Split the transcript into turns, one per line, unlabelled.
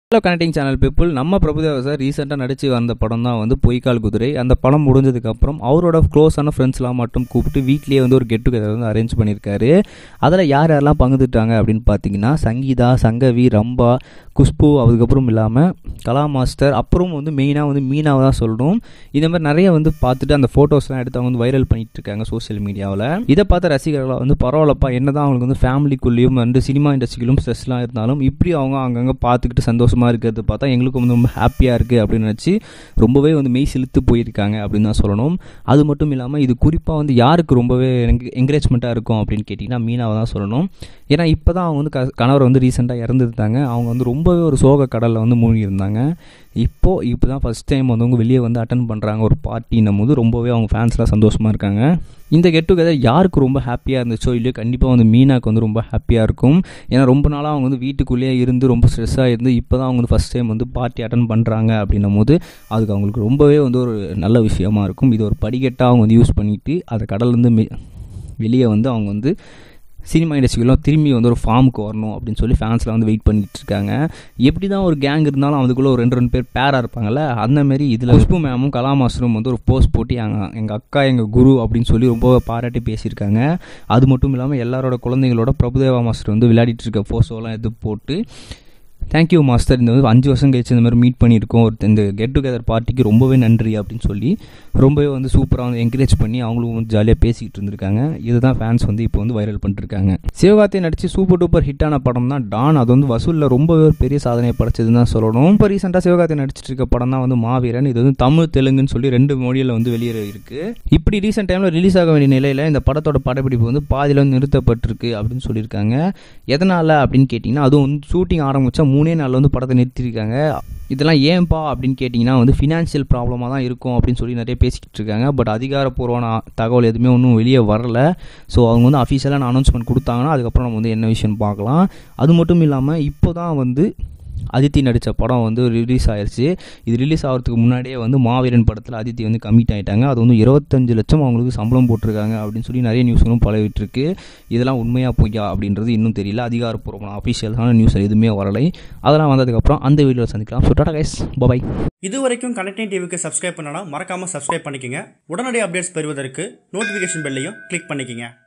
hello connecting channel people நம்ம Prabhudeva sir ரீசெண்டாக நடித்து வந்த படம் தான் வந்து பொய்க்கால் குதிரை அந்த படம் முடிஞ்சதுக்கப்புறம் அவரோட க்ளோஸான ஃப்ரெண்ட்ஸ்லாம் மட்டும் கூப்பிட்டு வீட்லேயே வந்து ஒரு கெட் டுகெதர் வந்து அரேஞ்ச் பண்ணியிருக்காரு அதில் யார் யாரெல்லாம் பங்குத்துட்டாங்க அப்படின்னு பார்த்தீங்கன்னா சங்கீதா சங்கவி ரம்பா குஷ்பு அதுக்கப்புறம் இல்லாமல் கலா மாஸ்டர் அப்புறம் வந்து மெயினாக வந்து மீனாவை தான் சொல்லணும் இந்த மாதிரி நிறைய வந்து பார்த்துட்டு அந்த ஃபோட்டோஸ்லாம் எடுத்து அவங்க வந்து வைரல் பண்ணிட்டு இருக்காங்க சோஷியல் மீடியாவில் இதை பார்த்த ரசிகர்களாக வந்து பரவாயில்லப்பா என்ன தான் அவங்களுக்கு வந்து ஃபேமிலிக்குள்ளேயும் வந்து சினிமா இண்டஸ்ட்ரியிலும் ஸ்ட்ரெஸ்லாம் இருந்தாலும் இப்படி அவங்க அங்கங்கே பார்த்துக்கிட்டு சந்தோஷமாக இருக்கிறது பார்த்தா எங்களுக்கும் வந்து ரொம்ப ஹாப்பியாக இருக்குது அப்படின்னு நினச்சி ரொம்பவே வந்து மெய் செலுத்து போயிருக்காங்க அப்படின்னு தான் சொல்லணும் அது மட்டும் இல்லாமல் இது குறிப்பாக வந்து யாருக்கு ரொம்பவே என்கரேஜ்மெண்ட்டாக இருக்கும் அப்படின்னு கேட்டிங்கன்னா மீனாவை தான் சொல்லணும் ஏன்னா இப்போ தான் அவங்க வந்து க கணவர் வந்து ரீசெண்டாக இறந்துருந்தாங்க அவங்க வந்து ரொம்பவே ஒரு சோக கடலில் வந்து மூழ்கி இருந்தாங்க இப்போது இப்போ தான் ஃபஸ்ட் டைம் வந்து அவங்க வெளியே வந்து அட்டன் பண்ணுறாங்க ஒரு பார்ட்டின்னும் போது ரொம்பவே அவங்க ஃபேன்ஸ்லாம் சந்தோஷமாக இருக்காங்க இந்த கெட் டுகெதர் யாருக்கு ரொம்ப ஹாப்பியாக இருந்துச்சோ இல்லையோ கண்டிப்பாக வந்து மீனாக்கு வந்து ரொம்ப ஹாப்பியாக இருக்கும் ஏன்னா ரொம்ப நாளாக அவங்க வந்து வீட்டுக்குள்ளேயே இருந்து ரொம்ப ஸ்ட்ரெஸ்ஸாக இருந்து இப்போ தான் அவங்க வந்து ஃபஸ்ட் டைம் வந்து பார்ட்டி அட்டன் பண்ணுறாங்க அப்படின்னும் போது அதுக்கு அவங்களுக்கு ரொம்பவே வந்து ஒரு நல்ல விஷயமா இருக்கும் இது ஒரு படிக்கட்டாக அவங்க வந்து யூஸ் பண்ணிவிட்டு அதை கடல்லேருந்து மெ வெளியே வந்து அவங்க வந்து சினிமா இண்டஸ்ட்ரிக்கெல்லாம் திரும்பி வந்து ஒரு ஃபார்முக்கு வரணும் அப்படின்னு சொல்லி ஃபேன்ஸ்லாம் வந்து வெயிட் பண்ணிட்டு இருக்காங்க எப்படி தான் ஒரு கேங் இருந்தாலும் அதுக்குள்ளே ஒரு ரெண்டு ரெண்டு பேர் பேராக இருப்பாங்கல்ல அந்த மாதிரி இதில் குஷ்பு மேமும் கலா மாஸ்டரும் வந்து ஒரு போஸ்ட் போட்டு எங்கள் எங்கள் அக்கா எங்கள் குரு அப்படின்னு சொல்லி ரொம்ப பாராட்டி பேசியிருக்காங்க அது மட்டும் இல்லாமல் எல்லாரோட குழந்தைங்களோட பிரபுதேவா மாஸ்டர் வந்து விளையாடிட்டு இருக்க ஃபோட்டோலாம் எடுத்து போட்டு தேங்க்யூ மாஸ்டர் இந்த வந்து அஞ்சு வருஷம் கழிச்சு இந்த மாதிரி மீட் பண்ணியிருக்கோம் ஒரு இந்த கெட் டுகெதர் பார்ட்டிக்கு ரொம்பவே நன்றி அப்படின்னு சொல்லி ரொம்பவே வந்து சூப்பராக வந்து என்கரேஜ் பண்ணி அவங்களும் வந்து ஜாலியாக பேசிக்கிட்டு இருந்திருக்காங்க இதுதான் ஃபேன்ஸ் வந்து இப்போ வந்து வைரல் பண்ணிருக்காங்க சிவகார்த்தி நடித்து சூப்பர் டூப்பர் ஹிட்டான படம் தான் டான் அது வந்து வசூலில் ரொம்பவே ஒரு பெரிய சாதனை படைச்சதுன்னு தான் சொல்லணும் இப்போ ரீசெண்டாக சிவகார்த்தி நடிச்சிட்டு இருக்க படம் தான் வந்து மாவீரன் இது வந்து தமிழ் தெலுங்குன்னு சொல்லி ரெண்டு மொழியில் வந்து வெளியேற இருக்கு இப்படி ரீசெண்ட் டைமில் ரிலீஸ் ஆக வேண்டிய நிலையில் இந்த படத்தோட படப்பிடிப்பு வந்து பாதியில் வந்து நிறுத்தப்பட்டிருக்கு அப்படின்னு சொல்லியிருக்காங்க எதனால் அப்படின்னு கேட்டிங்கன்னா அதுவும் வந்து ஷூட்டிங் ஆரம்பித்தா மூணே நாளில் வந்து படத்தை நிறுத்திருக்காங்க இதெல்லாம் ஏன்பா அப்படின்னு கேட்டிங்கன்னா வந்து ஃபினான்ஷியல் ப்ராப்ளமாக தான் இருக்கும் அப்படின்னு சொல்லி நிறைய பேசிக்கிட்டு இருக்காங்க பட் அதிகாரப்பூர்வமான தகவல் எதுவுமே ஒன்றும் வெளியே வரல ஸோ அவங்க வந்து அஃபீஷியலான அனௌன்ஸ்மெண்ட் கொடுத்தாங்கன்னா அதுக்கப்புறம் நம்ம வந்து என்ன விஷயம்னு பார்க்கலாம் அது மட்டும் இல்லாமல் இப்போ தான் வந்து அதித்தி நடித்த படம் வந்து ரிலீஸ் ஆயிடுச்சு இது ரிலீஸ் ஆகிறதுக்கு முன்னாடியே வந்து மாவீரன் படத்தில் அதித்தி வந்து கமிட் ஆகிட்டாங்க அது வந்து இருபத்தஞ்சு லட்சம் அவங்களுக்கு சம்பளம் போட்டிருக்காங்க அப்படின்னு சொல்லி நிறைய நியூஸ்களும் பழகிட்டுருக்கு இதெல்லாம் உண்மையாக பொய்யா அப்படின்றது இன்னும் தெரியல அதிகாரப்பூர்வமான அஃபிஷியலான நியூஸ் எதுவுமே வரலை அதெல்லாம் வந்ததுக்கப்புறம் அந்த வீடியோவில் சந்திக்கலாம் ஸோ டாடா கைஸ் பாய்
இது வரைக்கும் கனெக்டிங் டிவிக்கு சப்ஸ்கிரைப் பண்ணனா மறக்காம சப்ஸ்கிரைப் பண்ணிக்கங்க உடனடி அப்டேட்ஸ் பெறுவதற்கு நோட்டிஃபிகேஷன் பெல்லையும் கிளிக் பண்ணிக்கங்க